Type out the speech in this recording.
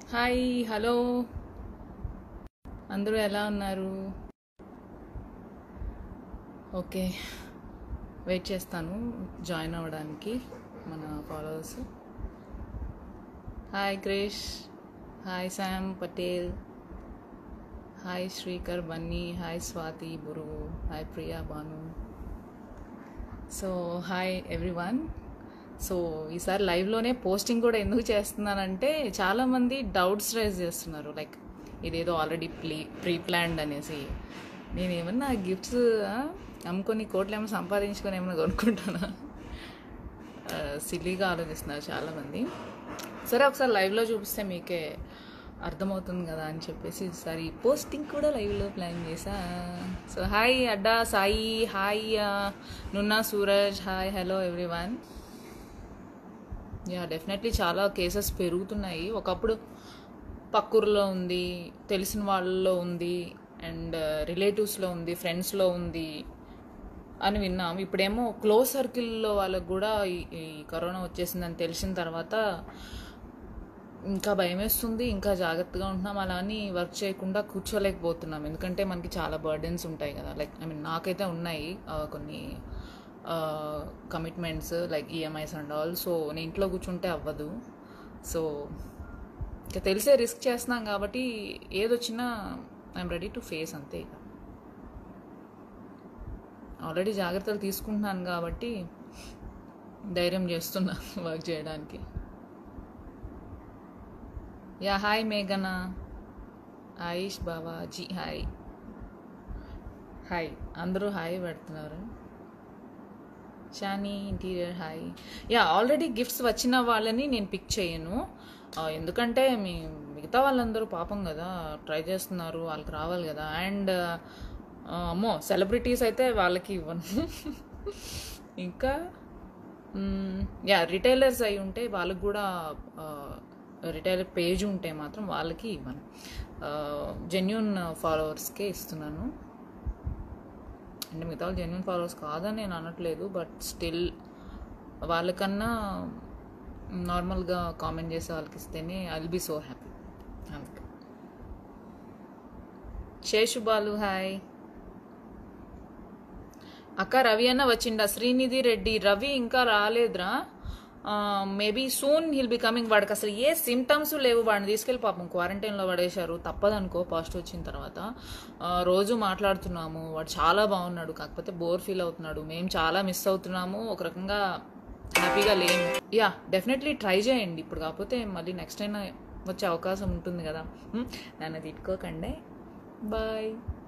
Hi hello అందరూ ఎలా ఉన్నారు ఓకే వెయిట్ చేస్తాను జాయిన్ అవ్వడానికి మన followers hi Krish hi Sam Patel hi Srikar Bunny hi Swathi Buru hi Priya Banu so hi everyone so ఈసారి లైవ్లోనే పోస్టింగ్ కూడా ఎందుకు చేస్తున్నానంటే చాలామంది డౌట్స్ రైజ్ చేస్తున్నారు లైక్ ఇదేదో ఆల్రెడీ ప్లీ ప్రీ ప్లాన్డ్ అనేసి నేను ఏమన్నా గిఫ్ట్స్ అమ్ముకొని కోట్లు ఏమో సంపాదించుకొని ఏమైనా కొనుక్కుంటానా సిల్లీగా ఆలోచిస్తున్నారు చాలామంది సరే ఒకసారి లైవ్లో చూపిస్తే మీకే అర్థమవుతుంది కదా అని చెప్పేసి ఈసారి పోస్టింగ్ కూడా లైవ్లో ప్లాన్ చేసా so hi Adda Sai hi Nunna Suraj hi hello everyone ya definitely చాలా కేసెస్ పెరుగుతున్నాయి ఒకప్పుడు పక్కూరులో ఉంది తెలిసిన వాళ్ళలో ఉంది అండ్ రిలేటివ్స్లో ఉంది ఫ్రెండ్స్లో ఉంది అని విన్నాం ఇప్పుడేమో క్లోజ్ సర్కిల్లో వాళ్ళకు కూడా ఈ ఈ కరోనా వచ్చేసిందని తెలిసిన తర్వాత ఇంకా భయం వేస్తుంది ఇంకా జాగ్రత్తగా ఉంటున్నాం అలా అని వర్క్ చేయకుండా కూర్చోలేకపోతున్నాం ఎందుకంటే మనకి చాలా బర్డెన్స్ ఉంటాయి కదా లైక్ ఐ మీన్ నాకైతే ఉన్నాయి ఆ, కొన్ని commitments like EMIs and all so నేను ఇంట్లో కూర్చుంటే అవ్వదు సో ఇంకా తెలిసే రిస్క్ చేస్తున్నాం కాబట్టి ఏదొచ్చినా ఐఎమ్ రెడీ టు ఫేస్ అంతే ఇక ఆల్రెడీ జాగ్రత్తలు తీసుకుంటున్నాను కాబట్టి ధైర్యం చేస్తున్నా వర్క్ చేయడానికి యా హాయ్ మేఘనా ఆయుష్ బాబా జీ హాయ్ హాయ్ అందరూ హాయ్ పెడుతున్నారు Shani interior hi ya already gifts వచ్చిన వాళ్ళని నేను పిక్ చేయను ఆ, ఎందుకంటే మీ మిగతా వాళ్ళందరూ పాపం కదా ట్రై చేస్తున్నారు వాళ్ళకి రావాలి కదా అండ్ అమ్మో సెలబ్రిటీస్ అయితే వాళ్ళకి ఇవ్వను ఇంకా మ్మ్, యా రిటైలర్స్ అయి ఉంటే వాళ్ళకి కూడా రిటైలర్ పేజ్ ఉంటే మాత్రం వాళ్ళకి ఇవ్వను జెన్యున్ ఫాలోవర్స్కే ఇస్తున్నాను అంటే మిగతా వాళ్ళు జెన్యున్ ఫాలోవర్స్ కాదని నేను అనట్లేదు బట్ స్టిల్ వాళ్ళకన్నా నార్మల్గా కామెంట్ చేసే వాళ్ళకి ఇస్తేనే I will be so happy అందుకే శేషు బాలు హాయ్ అక్క రవి అన్న వచ్చిండా శ్రీనిధి రెడ్డి రవి ఇంకా రాలేదురా maybe soon he'll be coming వాడికి అసలు ఏ సిమ్టమ్స్ లేవు వాడిని తీసుకెళ్ళి పాపం క్వారంటైన్లో పడేశారు తప్పదనుకో పాజిటివ్ వచ్చిన తర్వాత ఆ, రోజు మాట్లాడుతున్నాము వాడు చాలా బాగున్నాడు కాకపోతే బోర్ ఫీల్ అవుతున్నాడు మేము చాలా మిస్ అవుతున్నాము ఒక రకంగా హ్యాపీగా లేము యా డెఫినెట్లీ ట్రై చేయండి ఇప్పుడు కాకపోతే మళ్ళీ నెక్స్ట్ అయినా వచ్చే అవకాశం ఉంటుంది కదా హ్మ్? నన్ను తిట్టుకోకండి బాయ్